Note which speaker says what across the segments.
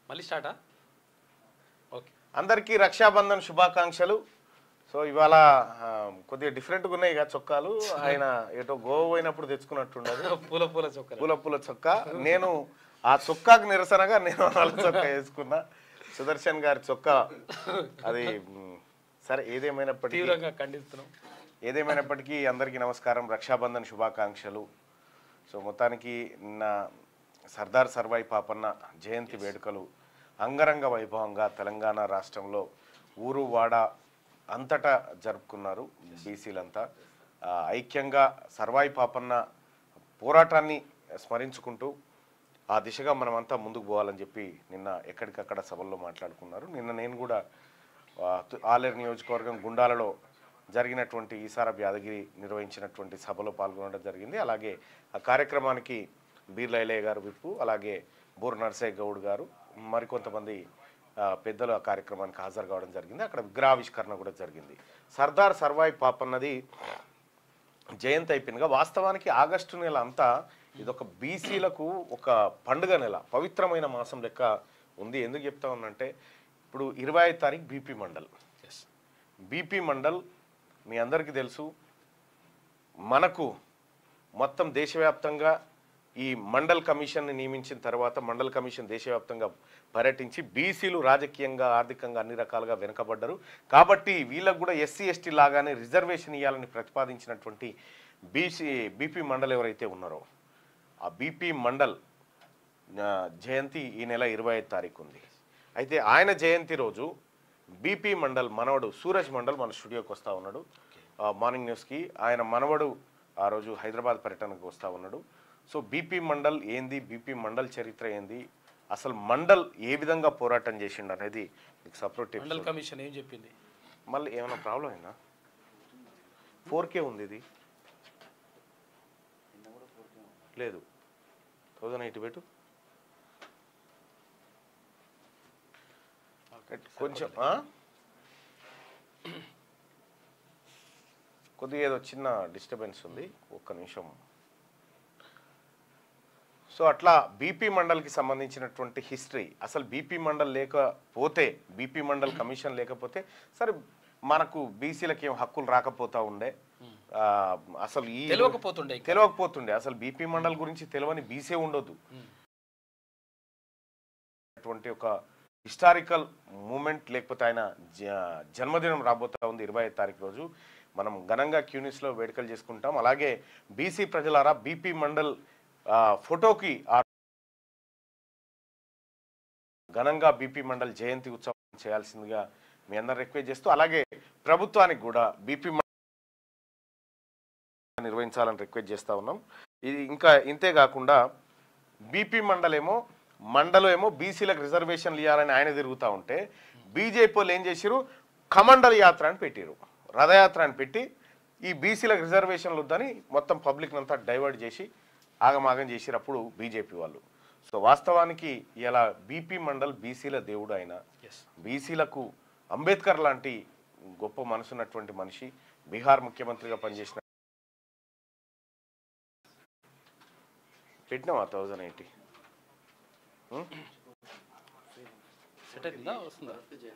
Speaker 1: మళ్ళీ స్టార్టా ఓకే
Speaker 2: అందరికీ రక్షాబంధన్ శుభాకాంక్షలు సో ఇవాళ ఆ, కొద్దిగా డిఫరెంట్గా ఉన్నాయి ఇక చొక్కాలు ఆయన ఏటో గోవా పోయినప్పుడు తెచ్చుకున్నట్టుండదు
Speaker 1: పూల పూల చొక్కలు
Speaker 2: పూల పూల చొక్కా నేను ఆ చొక్కాకు నిరసనగా నేను వాళ్ళ చొక్కా వేసుకున్నా సుదర్శన్ గారి చొక్కా అది మ్, సరే ఏదేమైనప్పటికీ
Speaker 1: తీవ్రంగా ఖండిస్తున్నాం
Speaker 2: ఏదేమైనప్పటికీ అందరికీ నమస్కారం రక్షాబంధన్ శుభాకాంక్షలు సో మొత్తానికి నిన్న సర్దార్ సర్వాయి పాపన్న జయంతి వేడుకలు అంగరంగ వైభవంగా తెలంగాణ రాష్ట్రంలో ఊరు వాడ అంతటా జరుపుకున్నారు బీసీలంతా ఆ, ఐక్యంగా సర్వాయి పాపన్న పోరాటాన్ని స్మరించుకుంటూ ఆ దిశగా మనమంతా ముందుకు పోవాలని చెప్పి నిన్న ఎక్కడికక్కడ సభల్లో మాట్లాడుకున్నారు నిన్న నేను కూడా ఆ, తు- ఆలేరు నియోజకవర్గం గుండాలలో జరిగినటువంటి ఈసారబ్ యాదగిరి నిర్వహించినటువంటి సభలో పాల్గొనడం జరిగింది అలాగే ఆ కార్యక్రమానికి బీర్ల ఇలయ్య గారు విప్పు అలాగే బూర్ నర్సయ్య గౌడ్ గారు మరికొంతమంది ఆ, పెద్దలు ఆ కార్యక్రమానికి హాజరు కావడం జరిగింది అక్కడ విగ్రహావిష్కరణ కూడా జరిగింది సర్దార్ సర్వాయి పాపన్నది జయంతి అయిపోయిందిగా వాస్తవానికి ఆగస్టు నెల అంతా ఇదొక బీసీలకు ఒక పండుగ నెల పవిత్రమైన మాసం లెక్క ఉంది ఎందుకు చెప్తా ఉన్నంటే ఇప్పుడు ఇరవై ఐదు తారీఖు BP Mandal
Speaker 1: yes
Speaker 2: BP Mandal మీ అందరికీ తెలుసు మనకు మొత్తం దేశవ్యాప్తంగా ఈ మండల్ కమిషన్ని నియమించిన తర్వాత మండల్ కమిషన్ దేశవ్యాప్తంగా పర్యటించి బీసీలు రాజకీయంగా ఆర్థికంగా అన్ని రకాలుగా వెనుకబడ్డారు కాబట్టి వీళ్ళకు కూడా ఎస్సీ ఎస్టీ లాగానే రిజర్వేషన్ ఇవ్వాలని ప్రతిపాదించినటువంటి బీసీ బీపీ మండల్ ఎవరైతే ఉన్నారో ఆ బీపీ మండల్ ఆ, జయంతి ఈ నెల ఇరవై ఐదు తారీఖు ఉంది అయితే ఆయన జయంతి రోజు బీపీ మండల్ మనవడు సూరజ్ మండల్ మన స్టూడియోకి వస్తూ ఉన్నాడు ఆ, మార్నింగ్ న్యూస్కి ఆయన మనవడు ఆ రోజు హైదరాబాద్ పర్యటనకు వస్తూ ఉన్నాడు సో బీపీ మండల్ ఏంది బీపీ మండల్ చరిత్ర ఏంది అసలు మండల్ ఏ విధంగా పోరాటం చేసిండు అనేది మీకు సపరేట్
Speaker 1: మండల్ కమిషన్ ఏం చెప్పింది
Speaker 2: మళ్ళీ ఏమైనా ప్రాబ్లం అయినా ఫోర్ కే ఉంది ఇది లేదు థౌజండ్ ఎయిటీ పెట్టు కొంచెం ఆ? కొద్దిగా ఏదో చిన్న డిస్టర్బెన్స్ ఉంది ఒక్క నిమిషం సో అట్లా బీపీ మండల్కి సంబంధించినటువంటి హిస్టరీ అసలు బీపీ మండల్ లేకపోతే బీపీ మండల్ కమిషన్ లేకపోతే సరే మనకు బీసీలకి ఏం హక్కులు రాకపోతా ఉండే ఆ, అసలు ఈ
Speaker 1: తెలియకపోతుండే ఇంకా.
Speaker 2: తెలియకపోతుండే అసలు బీపీ మండల్ గురించి తెలియని బీసీ ఉండొద్దు అటువంటి ఒక హిస్టారికల్ మూమెంట్ లేకపోతే ఆయన జ- జన్మదినం రాబోతా ఉంది ఇరవై ఐదు తారీఖు రోజు మనం ఘనంగా క్యూనిస్లో వేడుకలు చేసుకుంటాం అలాగే బీసీ ప్రజలారా బీపీ మండల్ ఆ, ఫోటోకి ఆ ఘనంగా బీపీ మండల్ జయంతి ఉత్సవం చేయాల్సిందిగా మీ అందరు రిక్వెస్ట్ చేస్తూ అలాగే ప్రభుత్వానికి కూడా బీపీ నిర్వహించాలని రిక్వెస్ట్ చేస్తా ఉన్నాం ఇది ఇంకా ఇంతే కాకుండా బీపీ మండలేమో మండలం ఏమో బీసీలకు రిజర్వేషన్లు ఇవ్వాలని ఆయన తిరుగుతూ ఉంటే బీజేపీ వాళ్ళు ఏం చేసిరు కమండల్ యాత్ర అని పెట్టిరు రథయాత్ర అని పెట్టి ఈ బీసీలకు రిజర్వేషన్లు వద్దని మొత్తం పబ్లిక్ అంతా డైవర్ట్ చేసి ఆగమాగం చేసినప్పుడు బీజేపీ వాళ్ళు సో వాస్తవానికి ఇలా బీపీ మండల్ బీసీల దేవుడు ఆయన
Speaker 1: ఎస్
Speaker 2: బీసీలకు అంబేద్కర్ లాంటి గొప్ప మనసున్నటువంటి మనిషి బీహార్ ముఖ్యమంత్రిగా పనిచేసిన పెట్టినావా థౌజండ్ ఎయిటీ
Speaker 1: సెట్ అవుతుందా వస్తుందా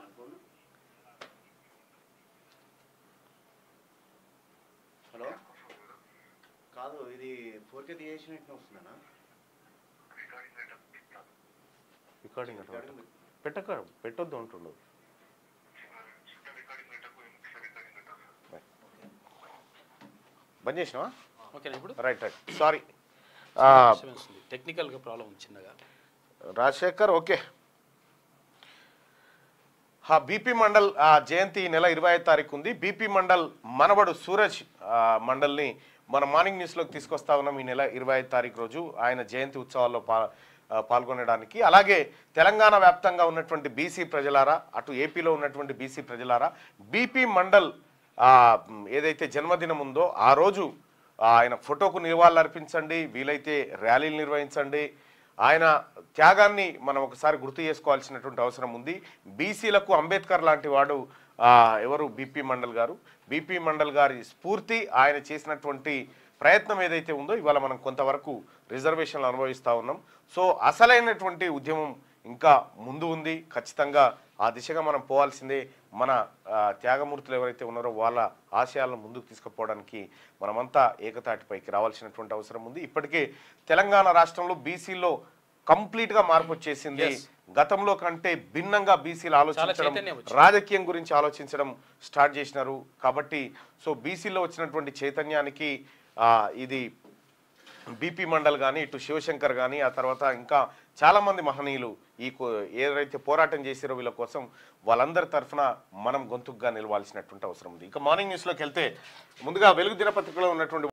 Speaker 3: హలో కాదు ఇది ఫోర్ కే తీసేసినట్టు వస్తుందనా
Speaker 2: రికార్డింగ్ అట్లా పెట్టక పెట్టొద్దు అంటుండు బంద్ చేసినావా
Speaker 1: ఓకేనా ఇప్పుడు
Speaker 2: రైట్ రైట్ సారీ
Speaker 1: డిస్టర్బెన్స్ ఉంది టెక్నికల్గా ప్రాబ్లం ఉంది చిన్నగా
Speaker 2: రాజశేఖర్ ఓకే హా బీపీ మండల్ ఆ, జయంతి ఈ నెల ఇరవై ఐదు తారీఖు ఉంది బీపీ మండల్ మనవడు సూరజ్ ఆ, మండల్ని మన మార్నింగ్ న్యూస్లోకి తీసుకొస్తా ఉన్నాం ఈ నెల ఇరవై ఐదు తారీఖు రోజు ఆయన జయంతి ఉత్సవాల్లో పా ఆ, పాల్గొనడానికి అలాగే తెలంగాణ వ్యాప్తంగా ఉన్నటువంటి బీసీ ప్రజలారా అటు ఏపీలో ఉన్నటువంటి బీసీ ప్రజలారా బీపీ మండల్ ఆ, ఏదైతే జన్మదినం ఉందో ఆ రోజు ఆ, ఆయన ఫోటోకు నివాళులు అర్పించండి వీలైతే ర్యాలీలు నిర్వహించండి ఆయన త్యాగాన్ని మనం ఒకసారి గుర్తు చేసుకోవాల్సినటువంటి అవసరం ఉంది బీసీలకు అంబేద్కర్ లాంటి వాడు ఆ, ఎవరు బీపీ మండల్ గారు బీపీ మండల్ గారి స్ఫూర్తి ఆయన చేసినటువంటి ప్రయత్నం ఏదైతే ఉందో ఇవాళ మనం కొంతవరకు రిజర్వేషన్లు అనుభవిస్తూ ఉన్నాం సో అసలైనటువంటి ఉద్యమం ఇంకా ముందు ఉంది ఖచ్చితంగా ఆ దిశగా మనం పోవాల్సిందే మన ఆ, త్యాగమూర్తులు ఎవరైతే ఉన్నారో వాళ్ళ ఆశయాలను ముందుకు తీసుకుపోవడానికి మనమంతా ఏకతాటిపైకి రావాల్సినటువంటి అవసరం ఉంది ఇప్పటికే తెలంగాణ రాష్ట్రంలో బీసీలో కంప్లీట్ గా మార్పు వచ్చేసింది
Speaker 1: Yes.
Speaker 2: గతంలో కంటే భిన్నంగా బీసీలు ఆలోచించడం
Speaker 1: చైతన్యం వచ్చింది.
Speaker 2: రాజకీయం గురించి ఆలోచించడం స్టార్ట్ చేసినారు కాబట్టి సో బీసీలో వచ్చినటువంటి చైతన్యానికి ఆ, ఇది బీపీ మండల్ కానీ ఇటు శివశంకర్ కానీ ఆ తర్వాత ఇంకా చాలా మంది మహనీయులు ఈ కో- ఏదైతే పోరాటం చేసిరో వీళ్ళ కోసం వాళ్ళందరి తరఫున మనం గొంతుకుగా నిలవాల్సినటువంటి అవసరం ఉంది ఇంకా మార్నింగ్ న్యూస్లోకి వెళ్తే ముందుగా వెలుగు దినపత్రికలో ఉన్నటువంటి